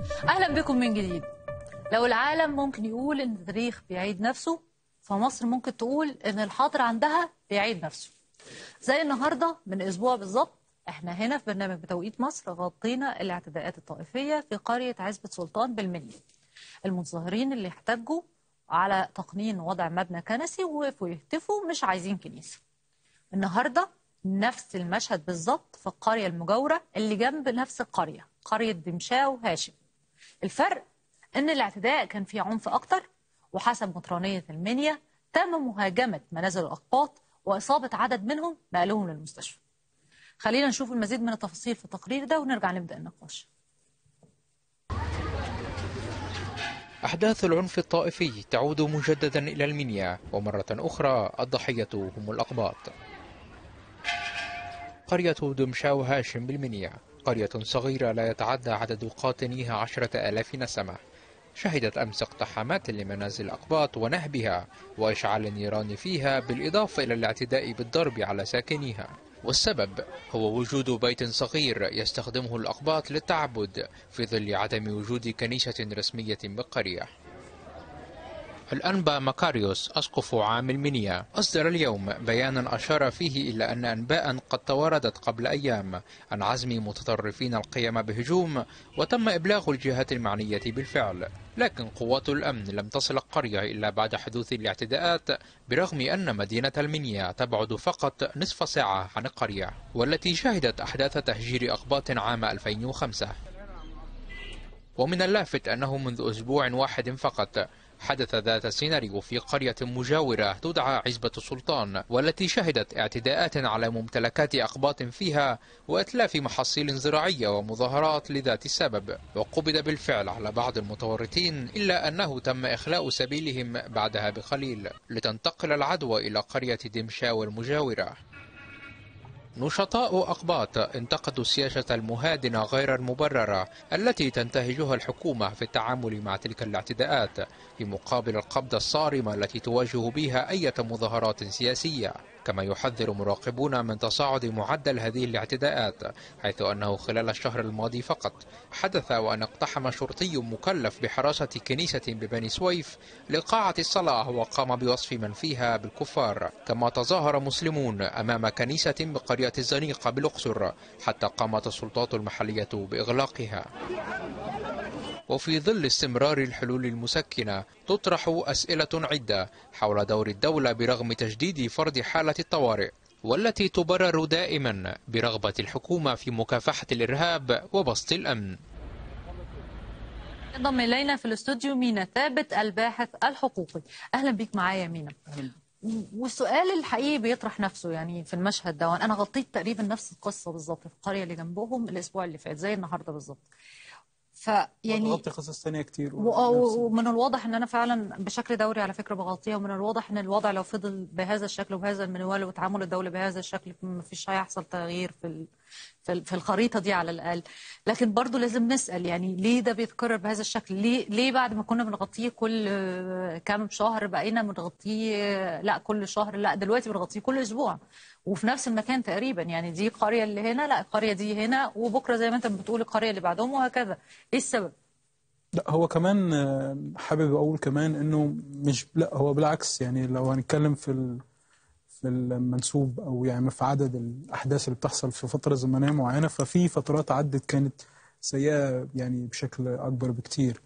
أهلا بكم من جديد لو العالم ممكن يقول إن التاريخ بيعيد نفسه فمصر ممكن تقول إن الحاضر عندها بيعيد نفسه زي النهاردة من أسبوع بالظبط احنا هنا في برنامج بتوقيت مصر غطينا الاعتداءات الطائفية في قرية عزبة سلطان بالمنيا المتظاهرين اللي احتجوا على تقنين وضع مبنى كنسي ووقفوا يهتفوا مش عايزين كنيسة النهاردة نفس المشهد بالظبط في القرية المجاورة اللي جنب نفس القرية قرية دمشاو هاشم الفرق ان الاعتداء كان فيه عنف اكتر وحسب مطرانية المنيا تم مهاجمة منازل الأقباط وإصابة عدد منهم نقلهم للمستشفى خلينا نشوف المزيد من التفاصيل في التقرير ده ونرجع نبدأ النقاش أحداث العنف الطائفي تعود مجددا إلى المنيا ومرة أخرى الضحية هم الأقباط قرية دمشاو هاشم بالمنيا قرية صغيرة لا يتعدى عدد قاطنيها عشرة آلاف نسمة شهدت أمس اقتحامات لمنازل الأقباط ونهبها وإشعال النيران فيها بالإضافة إلى الاعتداء بالضرب على ساكنيها والسبب هو وجود بيت صغير يستخدمه الأقباط للتعبد في ظل عدم وجود كنيسة رسمية بالقرية الأنبا مكاريوس أسقف عام المنيا أصدر اليوم بيانا أشار فيه إلى أن أنباء قد تواردت قبل أيام عن عزم متطرفين القيام بهجوم وتم إبلاغ الجهات المعنية بالفعل لكن قوات الأمن لم تصل القرية إلا بعد حدوث الاعتداءات برغم أن مدينة المنيا تبعد فقط نصف ساعة عن القرية والتي شهدت أحداث تهجير أقباط عام 2005 ومن اللافت أنه منذ أسبوع واحد فقط حدث ذات السيناريو في قرية مجاورة تدعى عزبة السلطان والتي شهدت اعتداءات على ممتلكات أقباط فيها وإتلاف محاصيل زراعية ومظاهرات لذات السبب وقبض بالفعل على بعض المتورطين إلا أنه تم إخلاء سبيلهم بعدها بقليل لتنتقل العدوى إلى قرية دمشاو المجاورة نشطاء أقباط انتقدوا السياسة المهادنة غير المبررة التي تنتهجها الحكومة في التعامل مع تلك الاعتداءات في مقابل القبضة الصارمة التي تواجه بها أي مظاهرات سياسية كما يحذر مراقبون من تصاعد معدل هذه الاعتداءات حيث أنه خلال الشهر الماضي فقط حدث وأن اقتحم شرطي مكلف بحراسة كنيسة ببني سويف لقاعة الصلاة وقام بوصف من فيها بالكفار كما تظاهر مسلمون أمام كنيسة بقرية الزنيقة بالأقصر حتى قامت السلطات المحلية بإغلاقها وفي ظل استمرار الحلول المسكنة تطرح أسئلة عدة حول دور الدولة برغم تجديد فرض حالة الطوارئ والتي تبرر دائما برغبة الحكومة في مكافحة الإرهاب وبسط الأمن انضم الينا في الاستوديو مينا ثابت الباحث الحقوقي اهلا بيك معايا يا مينا والسؤال الحقيقي بيطرح نفسه يعني في المشهد ده انا غطيت تقريبا نفس القصه بالظبط في القريه اللي جنبهم الاسبوع اللي فات زي النهارده بالظبط فيعني غطي قصص ثانيه كتير ومن الواضح ان انا فعلا بشكل دوري على فكره بغطيها ومن الواضح ان الوضع لو فضل بهذا الشكل وبهذا المنوال وتعامل الدوله بهذا الشكل ما فيش هيحصل تغيير في في الخريطه دي على الاقل لكن برضو لازم نسال يعني ليه ده بيتكرر بهذا الشكل ليه ليه بعد ما كنا بنغطيه كل كام شهر بقينا بنغطيه لا كل شهر لا دلوقتي بنغطيه كل اسبوع وفي نفس المكان تقريبا يعني دي القريه اللي هنا لا القريه دي هنا وبكره زي ما انت بتقول القريه اللي بعدهم وهكذا ايه السبب لا هو كمان حابب اقول كمان انه مش لا هو بالعكس يعني لو هنتكلم في في المنسوب او يعني في عدد الاحداث اللي بتحصل في فتره زمنيه معينه ففي فترات عدت كانت سيئه يعني بشكل اكبر بكتير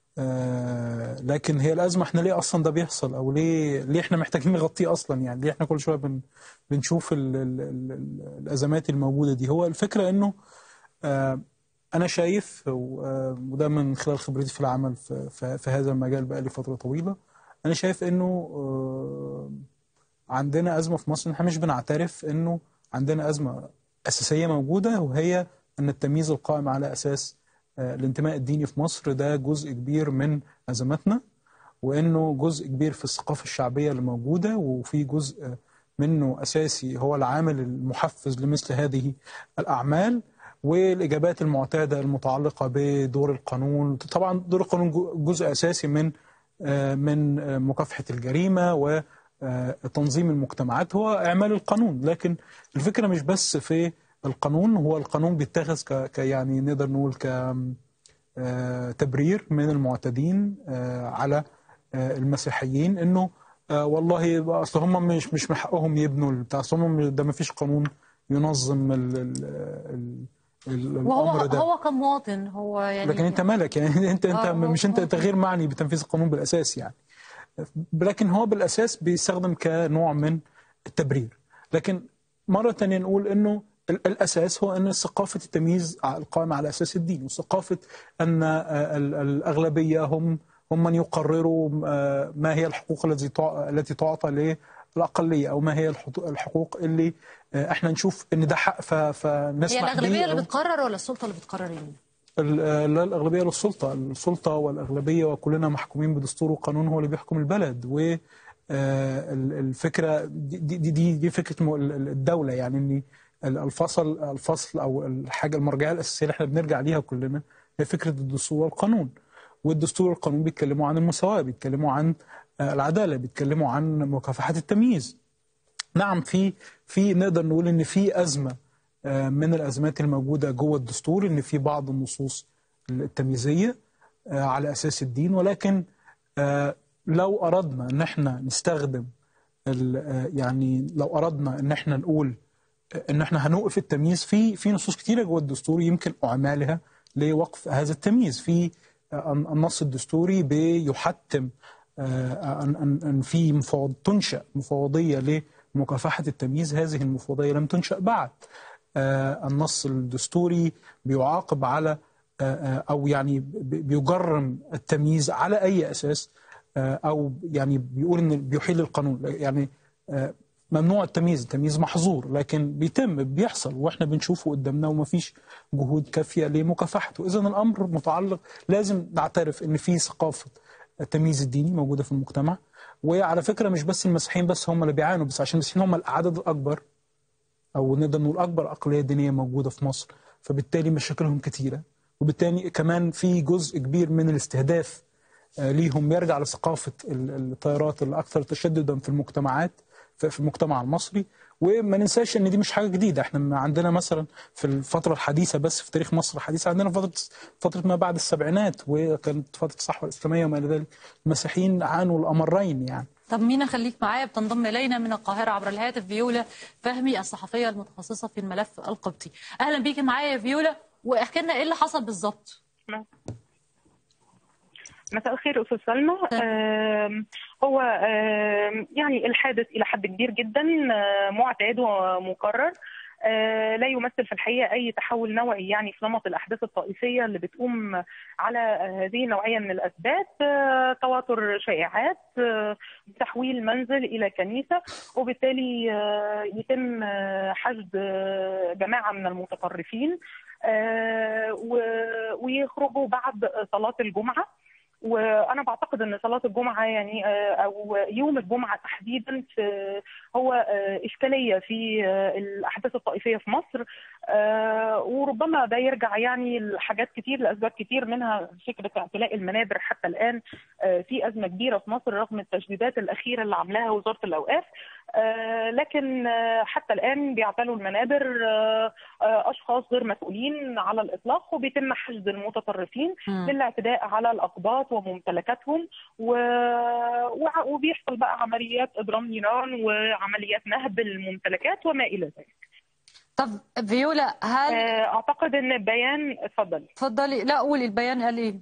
آه لكن هي الازمه احنا ليه اصلا ده بيحصل او ليه ليه احنا محتاجين نغطيه اصلا يعني ليه احنا كل شويه بن بنشوف ال ال ال الازمات الموجوده دي هو الفكره انه آه انا شايف وده من خلال خبرتي في العمل في, في, في هذا المجال بقالي فتره طويله انا شايف انه آه عندنا ازمه في مصر احنا مش بنعترف انه عندنا ازمه اساسيه موجوده وهي ان التمييز القائم على اساس الانتماء الديني في مصر ده جزء كبير من ازماتنا وانه جزء كبير في الثقافه الشعبيه اللي موجوده وفي جزء منه اساسي هو العامل المحفز لمثل هذه الاعمال والاجابات المعتاده المتعلقه بدور القانون طبعا دور القانون جزء اساسي من من مكافحه الجريمه و تنظيم المجتمعات هو اعمال القانون لكن الفكره مش بس في القانون هو القانون بيتخذ ك يعني نقدر نقول ك آه، تبرير من المعتدين آه، على آه، المسيحيين انه آه، والله اصل هم مش مش من حقهم يبنوا بتاع اصل هم ده ما فيش قانون ينظم ال ال ال ال وهو الامر ده هو كمواطن هو يعني لكن انت مالك يعني انت انت آه، هو- مش انت هو- انت غير معني بتنفيذ القانون بالاساس يعني لكن هو بالاساس بيستخدم كنوع من التبرير لكن مره تانية نقول انه ال- الاساس هو ان ثقافه التمييز القائمه على اساس الدين وثقافه ان آه، ال- الاغلبيه هم هم من يقرروا آه، ما هي الحقوق التي تع- التي تعطى للاقليه او ما هي الحط- الحقوق اللي آه، احنا نشوف ان ده حق ف- فنسمح هي بيه الاغلبيه اللي أو- بتقرر ولا السلطه اللي بتقرر يعني ال- لا الأغلبية للسلطة السلطة والأغلبية وكلنا محكومين بدستور وقانون هو اللي بيحكم البلد و آه، ال- الفكرة دي دي دي, دي فكرة م- ال- الدولة يعني إن ال- الفصل الفصل أو الحاجة المرجعية الأساسية اللي احنا بنرجع ليها كلنا هي فكرة الدستور والقانون والدستور والقانون بيتكلموا عن المساواة بيتكلموا عن آه، العدالة بيتكلموا عن مكافحة التمييز نعم في في نقدر نقول ان في ازمه آه، من الازمات الموجوده جوه الدستور ان في بعض النصوص التمييزيه آه، على اساس الدين ولكن آه، لو اردنا ان احنا نستخدم ال- آه، يعني لو اردنا ان احنا نقول آه، ان احنا هنوقف التمييز في في نصوص كتيره جوه الدستور يمكن اعمالها لوقف هذا التمييز في آه، النص الدستوري بيحتم آه، ان ان ان في مفوض تنشا مفوضيه لمكافحه التمييز هذه المفوضيه لم تنشا بعد آه، النص الدستوري بيعاقب على آه، آه، او يعني بي- بيجرم التمييز على اي اساس آه، او يعني بيقول ان بيحيل القانون يعني آه، ممنوع التمييز التمييز محظور لكن بيتم بيحصل واحنا بنشوفه قدامنا ومفيش جهود كافيه لمكافحته اذا الامر متعلق لازم نعترف ان في ثقافه التمييز الديني موجوده في المجتمع وعلى فكره مش بس المسيحيين بس هم اللي بيعانوا بس عشان المسيحيين هم العدد الاكبر او نقدر نقول اكبر اقليه دينيه موجوده في مصر فبالتالي مشاكلهم كثيره وبالتالي كمان في جزء كبير من الاستهداف آه، ليهم يرجع لثقافه ال- التيارات الاكثر تشددا في المجتمعات في في المجتمع المصري وما ننساش ان دي مش حاجه جديده احنا عندنا مثلا في الفتره الحديثه بس في تاريخ مصر الحديث عندنا فتره فتره ما بعد السبعينات وكانت فتره الصحوه الاسلاميه وما الى ذلك المسيحيين عانوا الامرين يعني طب مينا خليك معايا بتنضم الينا من القاهره عبر الهاتف فيولا فهمي الصحفيه المتخصصه في الملف القبطي اهلا بيكي معايا يا فيولا واحكي لنا ايه اللي حصل بالظبط مساء الخير استاذ سلمى آم، هو آم، يعني الحادث الى حد كبير جدا آه، معتاد ومكرر آه، لا يمثل في الحقيقه اي تحول نوعي يعني في نمط الاحداث الطائفيه اللي بتقوم على هذه النوعيه من الاثبات آه، تواتر شائعات آه، تحويل منزل الى كنيسه وبالتالي آه، يتم آه، حشد آه، جماعه من المتطرفين آه، و- ويخرجوا بعد صلاه الجمعه وانا بعتقد ان صلاه الجمعه يعني آه، او يوم الجمعه تحديدا في هو آه، اشكاليه في آه، الاحداث الطائفيه في مصر آه، وربما ده يرجع يعني لحاجات كتير لاسباب كتير منها فكره اعتلاء المنابر حتى الان آه، في ازمه كبيره في مصر رغم التجديدات الاخيره اللي عاملاها وزاره الاوقاف آه، لكن آه، حتى الان بيعتلوا المنابر آه، آه، اشخاص غير مسؤولين على الاطلاق وبيتم حشد المتطرفين مم. للاعتداء على الاقباط وممتلكاتهم و... وع- وبيحصل بقى عمليات اضرام نيران وعمليات نهب الممتلكات وما الى ذلك. طب فيولا هل آه، اعتقد ان البيان اتفضل اتفضلي لا قولي البيان قال ايه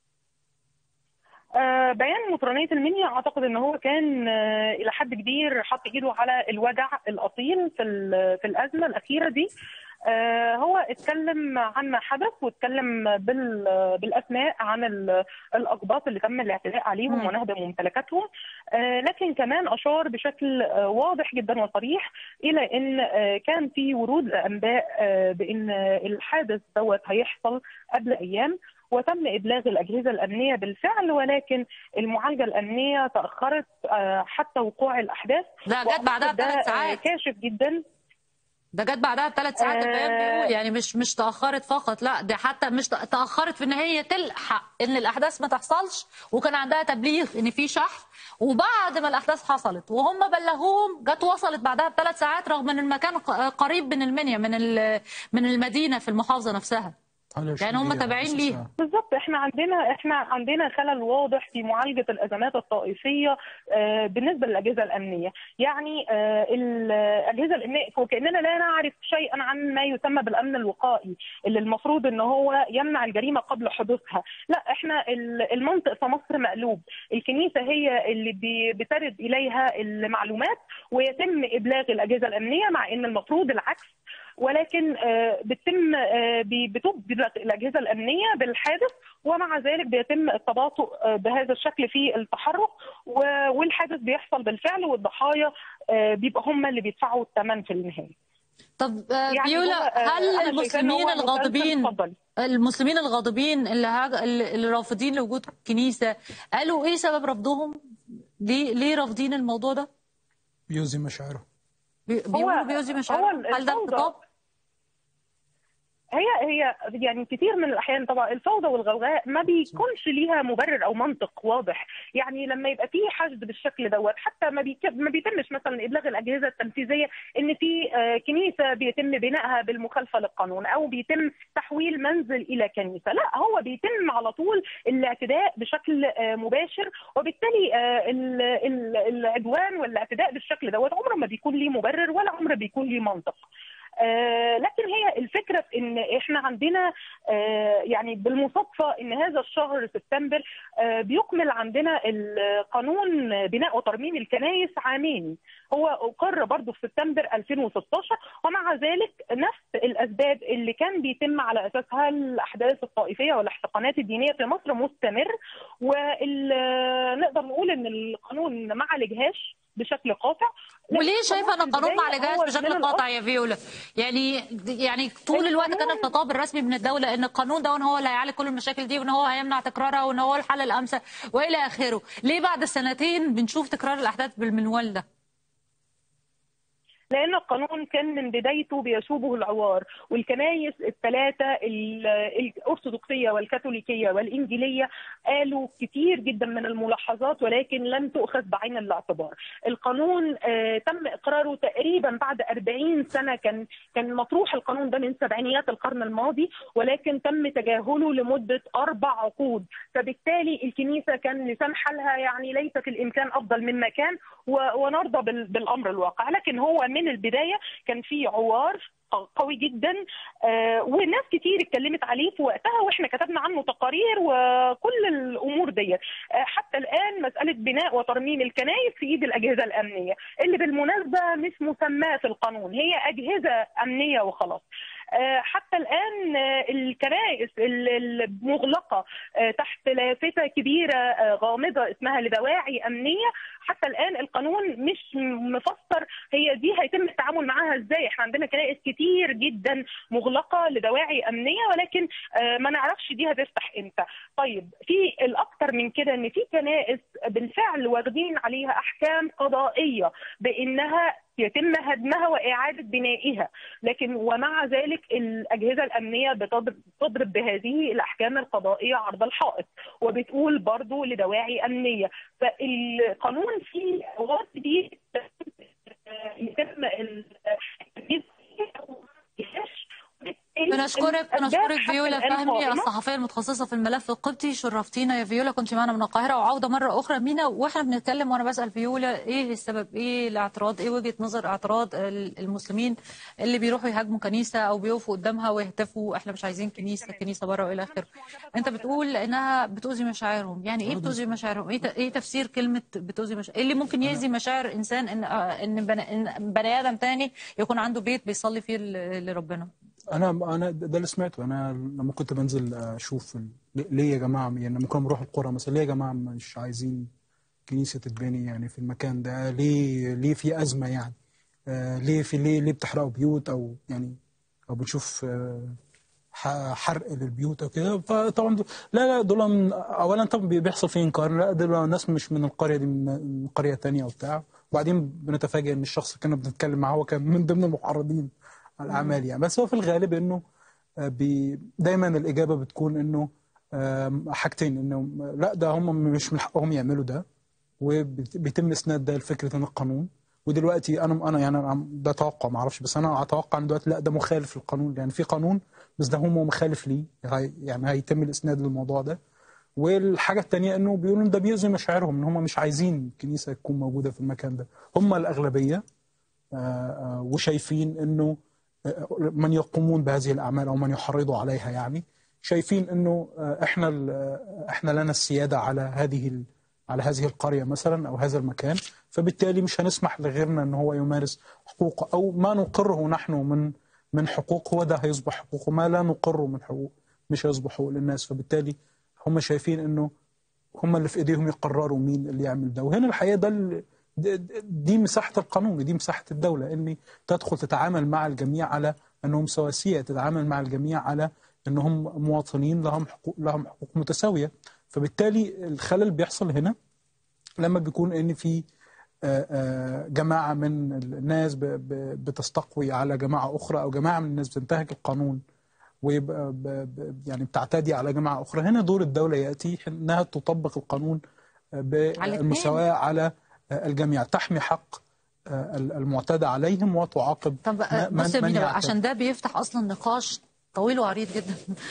آه، بيان مطرانية المنيا اعتقد ان هو كان آه، الى حد كبير حط ايده على الوجع الاصيل في ال- في الازمه الاخيره دي آه، هو اتكلم عن ما حدث واتكلم بال- بالاسماء عن ال- الاقباط اللي تم الاعتداء عليهم مم. ونهب ممتلكاتهم آه، لكن كمان اشار بشكل آه، واضح جدا وصريح الى ان آه، كان في ورود انباء آه، بان الحادث دوت هيحصل قبل ايام وتم ابلاغ الاجهزه الامنيه بالفعل ولكن المعالجه الامنيه تاخرت آه، حتى وقوع الاحداث لا جت بعدها وأعتقد ده، بثلاث آه، ساعات كاشف جدا ده جت بعدها بثلاث ساعات البيان آه. بيقول يعني مش مش تاخرت فقط لا ده حتى مش تأ- تاخرت في ان هي تلحق ان الاحداث ما تحصلش وكان عندها تبليغ ان في شحن وبعد ما الاحداث حصلت وهم بلغوهم جت وصلت بعدها بثلاث ساعات رغم ان المكان ق- قريب من المنيا من ال- من المدينه في المحافظه نفسها حوالي 20 يعني هم دقيقة، تابعين نص ليها. ساعة. بالظبط احنا عندنا احنا عندنا خلل واضح في معالجه الازمات الطائفيه آه، بالنسبه للاجهزه الامنيه، يعني آه، الاجهزه الامنيه وكاننا لا نعرف شيئا عن ما يسمى بالامن الوقائي اللي المفروض ان هو يمنع الجريمه قبل حدوثها، لا احنا ال- المنطق في مصر مقلوب، الكنيسه هي اللي بي- بترد اليها المعلومات ويتم ابلاغ الاجهزه الامنيه مع ان المفروض العكس ولكن آه، بتتم آه، بي- بتبلغ الاجهزه الامنيه بالحادث ومع ذلك بيتم التباطؤ آه، بهذا الشكل في التحرك و- والحادث بيحصل بالفعل والضحايا آه، بيبقى هم اللي بيدفعوا الثمن في النهايه. طب آه، يعني بيولا هو، آه، هل أنا شايفاه إن المسلمين هو مسلسل- الغاضبين اتفضلي. المسلمين الغاضبين اللي, هاج... اللي اللي رافضين لوجود كنيسة قالوا ايه سبب رفضهم ليه ليه رافضين الموضوع ده بيؤذي مشاعره بي- بيقولوا بيؤذي هو مشاعرهم هل ده الفوضى- خطاب هي هي يعني كتير من الاحيان طبعا الفوضى والغوغاء ما بيكونش ليها مبرر او منطق واضح يعني لما يبقى في حشد بالشكل دوت حتى ما بيك... ما بيتمش مثلا ابلاغ الاجهزه التنفيذيه ان في آه، كنيسه بيتم بنائها بالمخالفه للقانون او بيتم تحويل منزل الى كنيسه لا هو بيتم على طول الاعتداء بشكل آه، مباشر وبالتالي آه، ال- ال- العدوان والاعتداء بالشكل دوت عمره ما بيكون ليه مبرر ولا عمره بيكون ليه منطق آه، لكن هي الفكره في ان احنا عندنا آه، يعني بالمصادفه ان هذا الشهر سبتمبر آه، بيكمل عندنا القانون بناء وترميم الكنائس عامين هو اقر برضه في سبتمبر 2016 ومع ذلك نفس الاسباب اللي كان بيتم على اساسها الاحداث الطائفيه والاحتقانات الدينيه في مصر مستمر ونقدر نقول ان القانون ما عالجهاش بشكل قاطع لكن وليه شايفه ان القانون ما البداية عالجهاش هو بشكل من قاطع يا فيولا يعني يعني طول الوقت كان القانون- الخطاب الرسمي من الدوله ان القانون ده وان هو اللي هيعالج كل المشاكل دي وان هو هيمنع تكرارها وان هو الحل الامثل والى اخره ليه بعد سنتين بنشوف تكرار الاحداث بالمنوال ده لان القانون كان من بدايته بيشوبه العوار والكنايس الثلاثه ال- الارثوذكسيه والكاثوليكيه والانجيليه قالوا كتير جدا من الملاحظات ولكن لم تؤخذ بعين الاعتبار. القانون آه، تم اقراره تقريبا بعد 40 سنه كان كان مطروح القانون ده من سبعينيات القرن الماضي ولكن تم تجاهله لمده اربع عقود فبالتالي الكنيسه كان لسان حالها يعني ليس في الامكان افضل مما كان و- ونرضى بال- بالامر الواقع لكن هو من البدايه كان في عوار قوي جدا آه، وناس كتير اتكلمت عليه في وقتها واحنا كتبنا عنه تقارير وكل الامور ديت آه، حتى الان مساله بناء وترميم الكنائس في ايد الاجهزه الامنيه اللي بالمناسبه مش مسماه في القانون هي اجهزه امنيه وخلاص آه، حتى الان آه، الكنائس ال- المغلقه آه، تحت لافته كبيره آه، غامضه اسمها لدواعي امنيه حتى الان القانون مش مفسر هي دي هيتم التعامل معاها ازاي احنا عندنا كنائس كتير جدا مغلقه لدواعي امنيه ولكن آه، ما نعرفش دي هتفتح امتى طيب في الاكثر من كده ان في كنائس بالفعل واخدين عليها احكام قضائيه بانها يتم هدمها واعاده بنائها لكن ومع ذلك الاجهزه الامنيه بتضرب بتضرب بهذه الاحكام القضائيه عرض الحائط وبتقول برضو لدواعي امنيه فالقانون فيه عوار كتير يتم ال- بنشكرك الأسباب بنشكرك حتى فيولا الآن فهمي قائمة. الصحفيه المتخصصه في الملف القبطي شرفتينا يا فيولا كنت معنا من القاهره وعوده مره اخرى مينا واحنا بنتكلم وانا بسال فيولا ايه السبب ايه الاعتراض ايه وجهه نظر اعتراض ال- المسلمين اللي بيروحوا يهاجموا كنيسه او بيقفوا قدامها ويهتفوا احنا مش عايزين كنيسه كنيسه بره والى اخره انت بتقول انها بتؤذي مشاعرهم يعني ايه بتؤذي مشاعرهم ايه ت- ايه تفسير كلمه بتؤذي مشاعر ايه اللي ممكن يأذي مشاعر انسان ان آه، ان بني, إن بني ادم تاني يكون عنده بيت بيصلي فيه ل- لربنا انا انا ده اللي سمعته انا لما كنت بنزل اشوف ال- ليه يا جماعه يعني لما كنا بنروح القرى مثلا ليه يا جماعه مش عايزين كنيسه تتبني يعني في المكان ده ليه ليه في ازمه يعني آه ليه في ليه ليه بتحرقوا بيوت او يعني او بنشوف آه ح- حرق للبيوت او كده فطبعا دول لا لا دول من اولا طبعا بي- بيحصل فيه انكار لا دول ناس مش من القريه دي من من قريه تانية وبتاع وبعدين بنتفاجئ ان الشخص اللي كنا بنتكلم معاه هو كان من ضمن المحرضين على الاعمال يعني بس هو في الغالب انه آه، بي دايما الاجابه بتكون انه آم، حاجتين انه لا ده هم مش من حقهم يعملوا ده وبيتم اسناد ده لفكره ان القانون ودلوقتي انا انا يعني أنا ده توقع ما اعرفش بس انا اتوقع ان دلوقتي لا ده مخالف للقانون يعني في قانون بس ده هم مخالف ليه هي- يعني هيتم الاسناد للموضوع ده والحاجه الثانيه انه بيقولوا ان ده بيؤذي مشاعرهم ان هم مش عايزين الكنيسه تكون موجوده في المكان ده هم الاغلبيه آه، آه، وشايفين انه آه، من يقومون بهذه الاعمال او من يحرضوا عليها يعني شايفين انه آه، احنا ال- آه، احنا لنا السياده على هذه ال- على هذه القريه مثلا او هذا المكان فبالتالي مش هنسمح لغيرنا ان هو يمارس حقوقه او ما نقره نحن من من حقوق هو ده هيصبح حقوقه ما لا نقره من حقوق مش هيصبح حقوق للناس فبالتالي هم شايفين انه هم اللي في ايديهم يقرروا مين اللي يعمل ده وهنا الحقيقه ده ال- د- د- دي مساحه القانون ودي مساحه الدوله اني تدخل تتعامل مع الجميع على انهم سواسيه تتعامل مع الجميع على انهم مواطنين لهم حقوق لهم حقوق متساويه فبالتالي الخلل بيحصل هنا لما بيكون ان في آه، آه، جماعه من الناس ب- ب- بتستقوي على جماعه اخرى او جماعه من الناس بتنتهك القانون ويبقى ب- ب- يعني بتعتدي على جماعه اخرى هنا دور الدوله ياتي انها تطبق القانون آه، بالمساواه على آه، الجميع تحمي حق آه، المعتدى عليهم وتعاقب طب ما- من- بص يا من مينا بقى، يعتدي. عشان ده بيفتح اصلا نقاش طويل وعريض جدا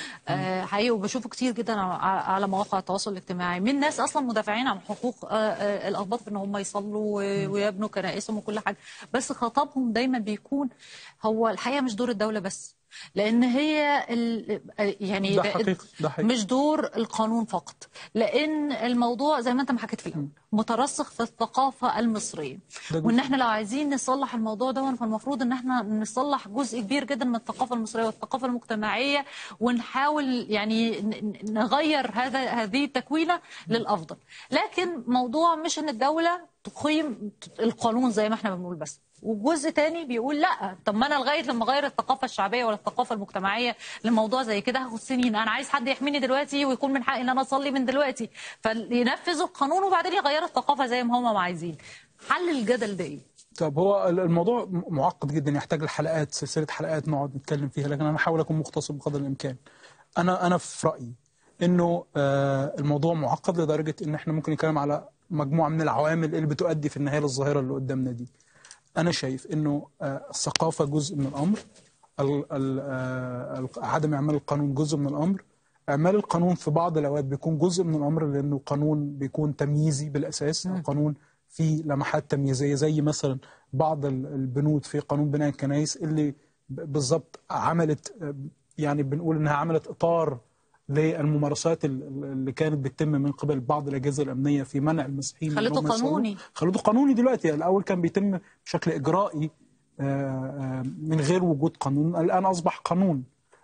آه، حقيقي وبشوفه كتير جدا على على مواقع التواصل الاجتماعي من ناس اصلا مدافعين عن حقوق آه، آه، الأقباط في ان هم يصلوا و- ويبنوا كنائسهم وكل حاجه بس خطابهم دايما بيكون هو الحقيقه مش دور الدوله بس لان هي ال... يعني ده حقيقي ده حقيقي مش دور القانون فقط لان الموضوع زي ما انت ما حكيت في الاول مترسخ في الثقافه المصريه ده جزء. وان احنا لو عايزين نصلح الموضوع ده فالمفروض ان احنا نصلح جزء كبير جدا من الثقافه المصريه والثقافه المجتمعيه ونحاول يعني ن- ن- نغير هذا هذه التكوينه للافضل لكن موضوع مش ان الدوله تقيم القانون زي ما احنا بنقول بس وجزء تاني بيقول لا طب ما انا لغايه لما اغير الثقافه الشعبيه ولا الثقافه المجتمعيه لموضوع زي كده هاخد سنين انا عايز حد يحميني دلوقتي ويكون من حقي ان انا اصلي من دلوقتي فينفذوا القانون وبعدين يغيروا الثقافه زي ما هم عايزين حل الجدل ده ايه؟ طب هو الموضوع معقد جدا يحتاج لحلقات سلسله حلقات نقعد نتكلم فيها لكن انا هحاول اكون مختصر بقدر الامكان. انا انا في رايي انه آه، الموضوع معقد لدرجه ان احنا ممكن نتكلم على مجموعه من العوامل اللي بتؤدي في النهايه للظاهره اللي قدامنا دي. انا شايف انه آه، الثقافه جزء من الامر ال- ال- آه، ال- عدم اعمال القانون جزء من الامر اعمال القانون في بعض الاوقات بيكون جزء من الامر لانه قانون بيكون تمييزي بالاساس او قانون فيه لمحات تمييزيه زي مثلا بعض ال- البنود في قانون بناء الكنائس اللي ب- بالظبط عملت آه، يعني بنقول انها عملت اطار للممارسات ال- ال- اللي كانت بتتم من قبل بعض الاجهزه الامنيه في منع المسيحيين من خلته إنهم يصلوا. قانوني. خلوته قانوني دلوقتي الاول كان بيتم بشكل اجرائي آه، آه، من غير وجود قانون الان اصبح قانون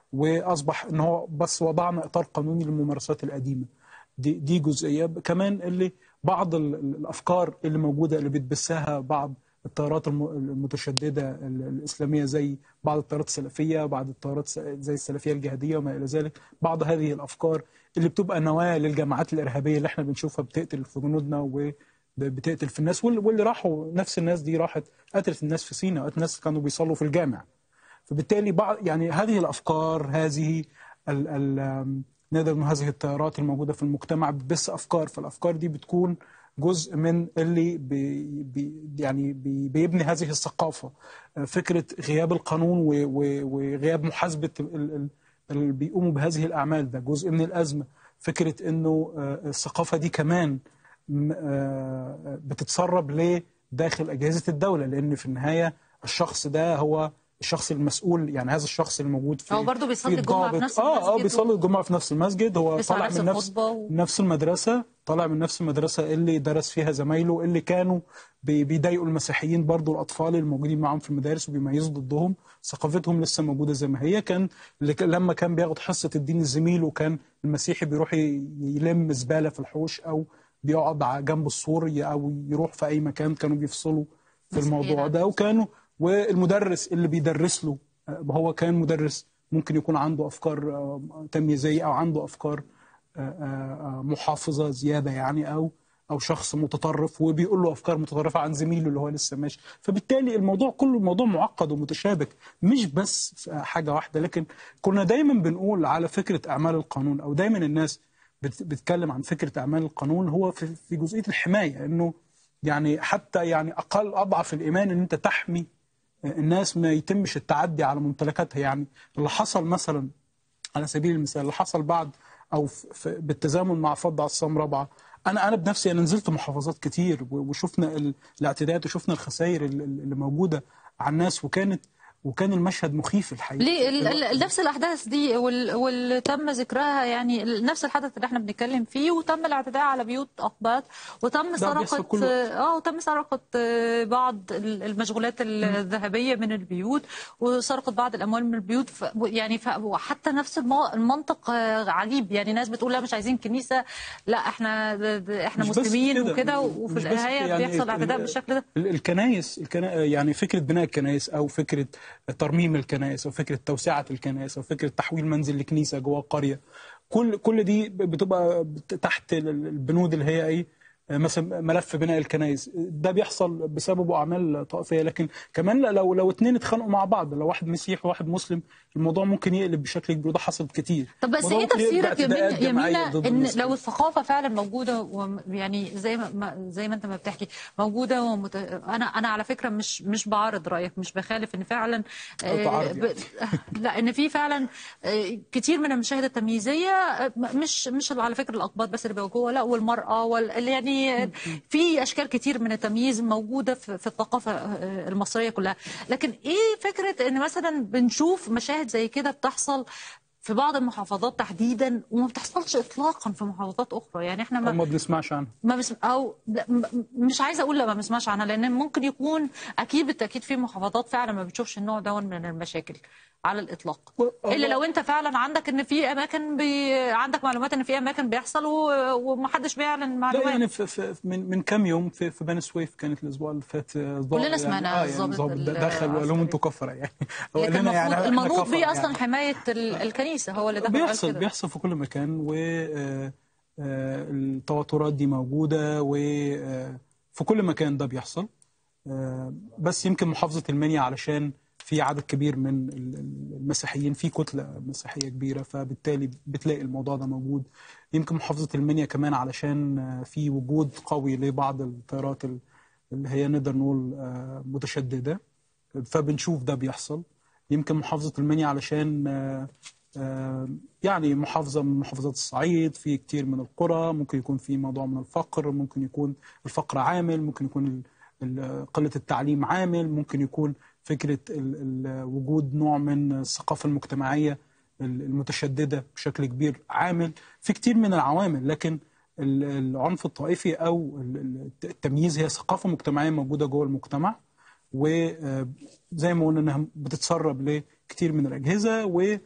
واصبح ان هو بس وضعنا اطار قانوني للممارسات القديمه دي دي جزئيه كمان اللي بعض ال- ال- الافكار اللي موجوده اللي بتبثها بعض التيارات الم- المتشدده ال- الاسلاميه زي بعض التيارات السلفيه بعض التيارات س- زي السلفيه الجهاديه وما الى ذلك بعض هذه الافكار اللي بتبقى نواه للجماعات الارهابيه اللي احنا بنشوفها بتقتل في جنودنا و بتقتل في الناس وال- واللي راحوا نفس الناس دي راحت قتلت الناس في سيناء قتلت الناس كانوا بيصلوا في الجامع فبالتالي بعض يعني هذه الافكار هذه ال ال آم، نقدر نقول هذه التيارات الموجوده في المجتمع بتبث افكار فالافكار دي بتكون جزء من اللي بي بي يعني بي بيبني هذه الثقافه آه، فكره غياب القانون و- و- وغياب محاسبه ال- ال- اللي بيقوموا بهذه الاعمال ده جزء من الازمه فكره انه آه، الثقافه دي كمان م- آه، بتتسرب لداخل اجهزه الدوله لان في النهايه الشخص ده هو الشخص المسؤول يعني هذا الشخص الموجود في هو برضه بيصلي في الجمعة في الضابط. نفس اه اه المسجد بيصلي الجمعه في نفس المسجد هو بيسمع طالع نفس من نفس الخطبة و- نفس المدرسه طالع من نفس المدرسه اللي درس فيها زمايله اللي كانوا بي- بيضايقوا المسيحيين برضو الاطفال الموجودين معاهم في المدارس وبيميزوا ضدهم ثقافتهم لسه موجوده زي ما هي كان اللي ك- لما كان بياخد حصه الدين الزميل وكان المسيحي بيروح ي- يلم زباله في الحوش او بيقعد ع- جنب السور ي- او يروح في اي مكان كانوا بيفصلوا في مسيحيين الموضوع عن ده وكانوا والمدرس اللي بيدرس له آه، هو كان مدرس ممكن يكون عنده افكار آه، تمييزيه او عنده افكار آه، آه، محافظه زياده يعني او او شخص متطرف وبيقول له افكار متطرفه عن زميله اللي هو لسه ماشي فبالتالي الموضوع كله موضوع معقد ومتشابك مش بس في حاجه واحده لكن كنا دايما بنقول على فكره اعمال القانون او دايما الناس بت- بتتكلم عن فكره اعمال القانون هو في في جزئيه الحمايه انه يعني حتى يعني اقل اضعف الايمان ان انت تحمي الناس ما يتمش التعدي على ممتلكاتها يعني اللي حصل مثلا على سبيل المثال اللي حصل بعد او في في- بالتزامن مع فض عصام رابعه انا انا بنفسي انا نزلت محافظات كتير و- وشفنا ال- الاعتداءات وشفنا الخسائر ال- ال- اللي موجوده على الناس وكانت وكان المشهد مخيف الحقيقه ليه ال- ال- نفس الاحداث دي وال- واللي تم ذكرها يعني ال- نفس الحدث اللي احنا بنتكلم فيه وتم الاعتداء على بيوت اقباط وتم بيحصل سرقه كله. اه وتم سرقه آه، بعض ال- المشغولات الذهبيه من البيوت وسرقه بعض الاموال من البيوت ف يعني ف وحتى نفس المو- المنطق آه، عجيب يعني ناس بتقول لا مش عايزين كنيسه لا احنا د- د- احنا مش بس مسلمين كده، وكده وفي مش بس النهايه يعني بيحصل اعتداء ال- بالشكل ده ال- الكنائس الكنا... يعني فكره بناء الكنائس او فكره ترميم الكنائس او فكره توسعه الكنائس او فكره تحويل منزل لكنيسه جوه قريه كل كل دي بتبقى تحت ال- البنود اللي هي ايه مثلا ملف بناء الكنائس ده بيحصل بسببه اعمال طائفيه لكن كمان لو لو اتنين اتخانقوا مع بعض لو واحد مسيحي وواحد مسلم الموضوع ممكن يقلب بشكل كبير وده حصل كتير طب بس الموضوع ايه ممكن يقلب تفسيرك يا باعتداءات مين- يا جماعية مينا ضد ان المسلمين. لو الثقافه فعلا موجوده ويعني زي ما- ما زي ما انت ما بتحكي موجوده ومت... انا انا على فكره مش مش بعارض رايك مش بخالف ان فعلا أو تعارض ب... لا ان في فعلا آه، كتير من المشاهد التمييزيه آه، مش مش على فكره الاقباط بس اللي بيواجهوها لا والمراه وال... اللي يعني آه، في اشكال كتير من التمييز موجوده في, في الثقافه آه، المصريه كلها لكن ايه فكره ان مثلا بنشوف مشاهد زي كده بتحصل في بعض المحافظات تحديدا وما بتحصلش اطلاقا في محافظات اخرى يعني احنا أو ما ما بنسمعش عنها ما بس او لا، م- م- مش عايزه اقول لا ما بنسمعش عنها لان ممكن يكون اكيد بالتاكيد في محافظات فعلا ما بتشوفش النوع ده من المشاكل على الاطلاق و- الا هو- لو انت فعلا عندك ان في اماكن بي... عندك معلومات ان في اماكن بيحصل و... ومحدش بيعلن لا معلومات يعني في في من من كام يوم في في بني سويف كانت الاسبوع اللي فات آه، ضابط كلنا سمعنا يعني, آه الضابط يعني ضابط ال- دخل وقال لهم العسكري. انتوا كفره يعني هو قال لكن لنا يعني المفروض إحنا المنوط كفرة بيه اصلا يعني. حمايه ال- الكنيسه هو اللي دخل وقال بيحصل كده. بيحصل في كل مكان و آه، آه، التوترات دي موجوده وفي كل مكان ده بيحصل آه، بس يمكن محافظه المنيا علشان في عدد كبير من ال- ال- المسيحيين في كتله مسيحيه كبيره فبالتالي بتلاقي الموضوع ده موجود يمكن محافظه المنيا كمان علشان آه، في وجود قوي لبعض التيارات ال- اللي هي نقدر نقول آه، متشدده فبنشوف ده بيحصل يمكن محافظه المنيا علشان آه، آه، يعني محافظة من محافظات الصعيد في كتير من القرى ممكن يكون في موضوع من الفقر ممكن يكون الفقر عامل ممكن يكون ال- ال- قلة التعليم عامل ممكن يكون فكرة ال- ال- وجود نوع من الثقافة المجتمعية ال- المتشددة بشكل كبير عامل في كتير من العوامل لكن ال- العنف الطائفي أو ال- ال- التمييز هي ثقافة مجتمعية موجودة جوه المجتمع وزي ما قلنا انها بتتسرب لكتير من الاجهزه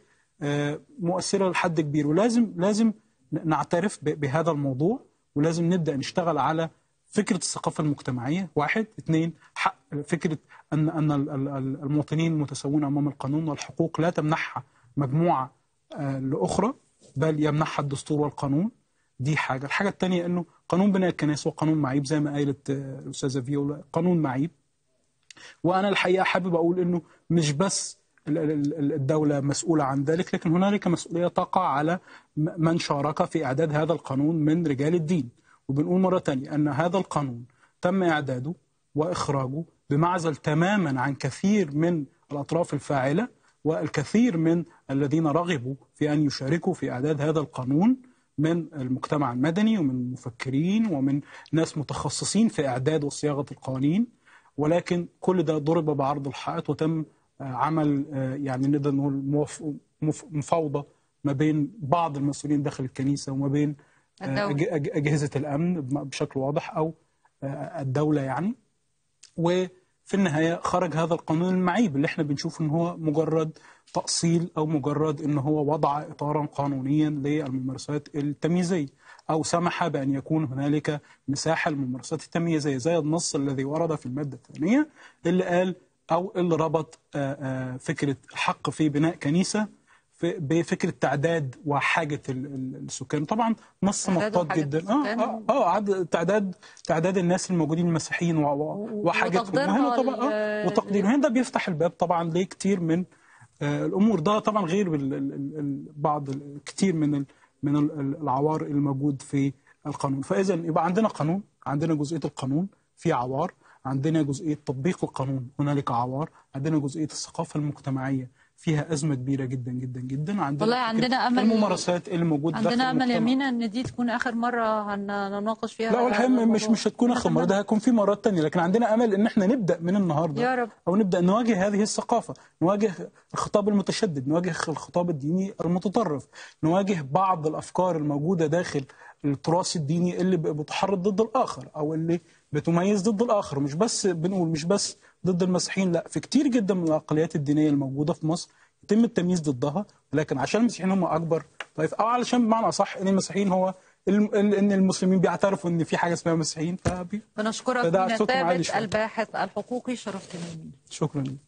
ومؤثره لحد كبير ولازم لازم نعترف ب- بهذا الموضوع ولازم نبدا نشتغل على فكره الثقافه المجتمعيه واحد اثنين حق فكره ان ان ال- ال- ال- المواطنين متساوون امام القانون والحقوق لا تمنحها مجموعه آه، لاخرى بل يمنحها الدستور والقانون دي حاجه الحاجه الثانيه انه قانون بناء الكنائس هو قانون معيب زي ما قالت آه، الاستاذه فيولا قانون معيب وانا الحقيقه حابب اقول انه مش بس ال- ال- ال- الدولة مسؤولة عن ذلك لكن هنالك مسؤولية تقع على م- من شارك في إعداد هذا القانون من رجال الدين وبنقول مرة تانية أن هذا القانون تم إعداده وإخراجه بمعزل تماما عن كثير من الأطراف الفاعلة والكثير من الذين رغبوا في أن يشاركوا في إعداد هذا القانون من المجتمع المدني ومن المفكرين ومن ناس متخصصين في إعداد وصياغة القوانين ولكن كل ده ضرب بعرض الحائط وتم آه، عمل آه، يعني نقدر نقول موف- مف- مفاوضه ما بين بعض المسؤولين داخل الكنيسه وما بين آه، الدولة. أج- أج- اجهزه الامن بم- بشكل واضح او آه، الدوله يعني وفي النهايه خرج هذا القانون المعيب اللي احنا بنشوف ان هو مجرد تاصيل او مجرد ان هو وضع اطارا قانونيا للممارسات التمييزيه او سمح بان يكون هنالك مساحه للممارسات التمييزيه زي النص الذي ورد في الماده الثانيه اللي قال او اللي ربط آه، آه، فكره الحق في بناء كنيسه في- بفكره تعداد وحاجه ال- ال- السكان طبعا نص تعداد مطاط وحاجة جدا اه السكان. اه, آه عدد تعداد تعداد الناس الموجودين المسيحيين و- و- وحاجتهم وتقديرها وهنا طبعا ل- آه وتقدير هنا ده بيفتح الباب طبعا لكتير من آه الامور ده طبعا غير ال- ال- ال- ال- بعض ال- كتير من ال- من ال- ال- العوار الموجود في القانون فاذا يبقى عندنا قانون عندنا جزئيه القانون في عوار عندنا جزئيه تطبيق القانون هنالك عوار عندنا جزئيه الثقافه المجتمعيه فيها ازمه كبيره جدا جدا جدا عندنا والله فكرة عندنا أمل- الممارسات اللي موجوده داخل عندنا امل المجتمع. يمينا ان دي تكون اخر مره هنناقش فيها لا والحقيقه هذا مش الموضوع. مش هتكون اخر مره ده هيكون في مرات تانية لكن عندنا امل ان احنا نبدا من النهارده يا رب. او نبدا نواجه هذه الثقافه نواجه الخطاب المتشدد نواجه الخطاب الديني المتطرف نواجه بعض الافكار الموجوده داخل التراث الديني اللي بتحرض ضد الاخر او اللي بتميز ضد الاخر مش بس بنقول مش بس ضد المسيحيين لا في كتير جدا من الاقليات الدينيه الموجوده في مصر يتم التمييز ضدها لكن عشان المسيحيين هم اكبر طيب او علشان بمعنى اصح ان المسيحيين هو الم- ان المسلمين بيعترفوا ان في حاجه اسمها مسيحيين فبي بنشكرك فده مينا صوتهم عالي ثابت شوية. الباحث الحقوقي شرفتنا شكرا لك